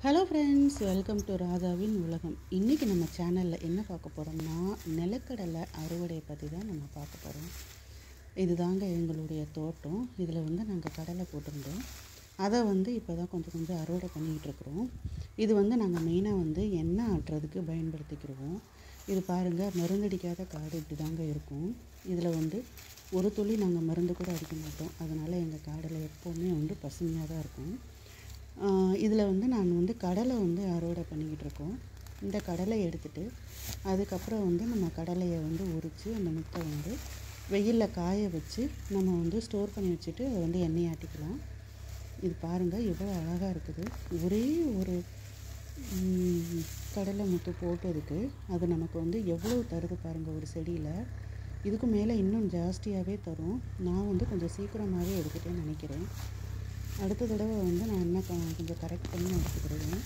hello friends welcome to ராதாவின் உலகம் இன்றைக்கி நம்ம சேனலில் என்ன பார்க்க போகிறோம்னா நிலக்கடலை அறுவடையை பற்றி தான் நம்ம பார்க்க போகிறோம் இதுதாங்க எங்களுடைய தோட்டம் இதில் வந்து நாங்கள் கடலை போட்டிருந்தோம் அதை வந்து இப்போ தான் கொஞ்சம் கொஞ்சம் அறுவடை பண்ணிக்கிட்டு இருக்கிறோம் இது வந்து நாங்கள் மெயினாக வந்து எண்ணெய் ஆட்டுறதுக்கு பயன்படுத்திக்கிடுவோம் இது பாருங்கள் மருந்தடிக்காத காடு இப்படி தாங்க இருக்கும் இதில் வந்து ஒரு துளி நாங்கள் மருந்து கூட அடிக்க மாட்டோம் அதனால் எங்கள் காடில் எப்போவுமே வந்து பசுமையாக தான் இருக்கும் இதில் வந்து நான் வந்து கடலை வந்து அறுவடை பண்ணிக்கிட்டு இருக்கோம் இந்த கடலை எடுத்துட்டு அதுக்கப்புறம் வந்து நம்ம கடலையை வந்து உரித்து அந்த முட்டை வந்து வெயிலில் காய வச்சு நம்ம வந்து ஸ்டோர் பண்ணி வச்சுட்டு அதை வந்து எண்ணெய் ஆட்டிக்கலாம் இது பாருங்கள் எவ்வளோ அழகாக இருக்குது ஒரே ஒரு ம், கடலை முத்து போட்டதுக்கு அது நமக்கு வந்து எவ்வளோ தருது பாருங்கள் ஒரு செடியில் இதுக்கு மேலே இன்னும் ஜாஸ்தியாகவே தரும் நான் வந்து கொஞ்சம் சீக்கிரமாகவே எடுத்துட்டேன்னு நினைக்கிறேன் அடுத்த தடவை வந்து நான் என்ன ப- கொஞ்சம் கரெக்ட் பண்ணி எடுத்துக்கிடுவேன்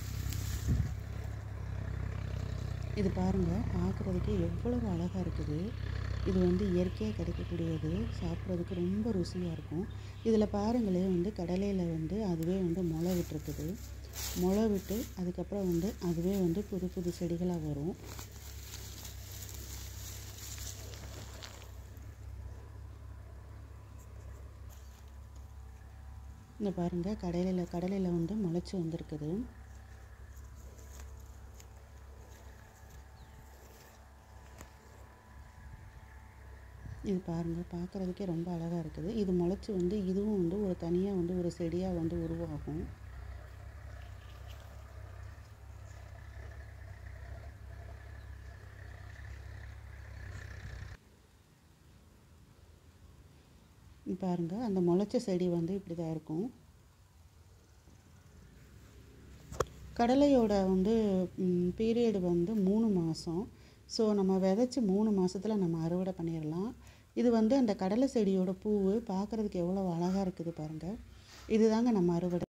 இது பாருங்கள் பார்க்குறதுக்கே எவ்வளவு அழகாக இருக்குது இது வந்து இயற்கையாக கிடைக்கக்கூடியது சாப்பிட்றதுக்கு ரொம்ப ருசியாக இருக்கும் இதில் பாருங்களேன் வந்து கடலையில் வந்து அதுவே வந்து முளை விட்டுருக்குது முளை விட்டு அதுக்கப்புறம் வந்து அதுவே வந்து புது புது செடிகளாக வரும் இந்த பாருங்கள் கடலையில் கடலையில் வந்து முளைச்சி வந்திருக்குது இது பாருங்கள் பார்க்குறதுக்கே ரொம்ப அழகாக இருக்குது இது முளைச்சி வந்து இதுவும் வந்து ஒரு தனியாக வந்து ஒரு செடியாக வந்து உருவாகும் இது பாருங்க அந்த முளைச்ச செடி வந்து இப்படி தான் இருக்கும் கடலையோட வந்து பீரியட் வந்து மூணு மாதம் ஸோ நம்ம விதைச்சி மூணு மாசத்துல நம்ம அறுவடை பண்ணிடலாம் இது வந்து அந்த கடலை செடியோட பூவு பார்க்குறதுக்கு எவ்வளோ அழகாக இருக்குது பாருங்கள் இதுதாங்க நம்ம அறுவடை